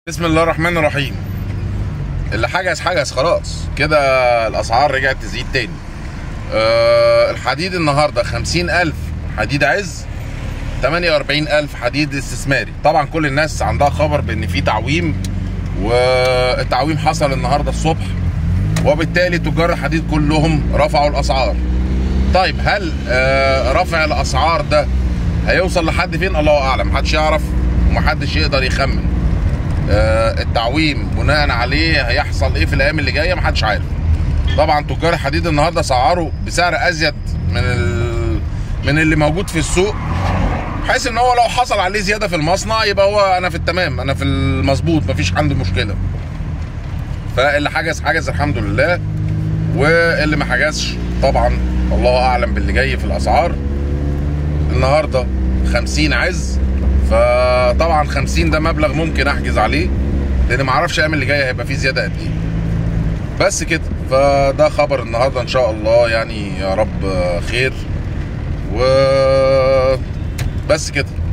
بسم الله الرحمن الرحيم اللي حجز حجز خلاص كده الاسعار رجعت تزيد تاني أه الحديد النهارده 50000 حديد عز 48000 حديد استثماري طبعا كل الناس عندها خبر بان في تعويم والتعويم حصل النهارده الصبح وبالتالي تجار الحديد كلهم رفعوا الاسعار طيب هل آه رفع الاسعار ده هيوصل لحد فين الله اعلم محدش يعرف ومحدش يقدر يخمن آه التعويم بناء عليه هيحصل ايه في الايام اللي جايه محدش عارف طبعا تجار الحديد النهارده سعروا بسعر ازيد من ال... من اللي موجود في السوق بحيث ان هو لو حصل عليه زياده في المصنع يبقى هو انا في التمام انا في المظبوط مفيش عندي مشكله فاللي حجز حجز الحمد لله واللي ما حجزش طبعا الله اعلم باللي جاي في الاسعار النهارده 50 عز فطبعا 50 ده مبلغ ممكن احجز عليه لان ما اعرفش الايام اللي جايه هيبقى فيه زياده قد ايه بس كده فده خبر النهارده ان شاء الله يعني يا رب خير و بس كده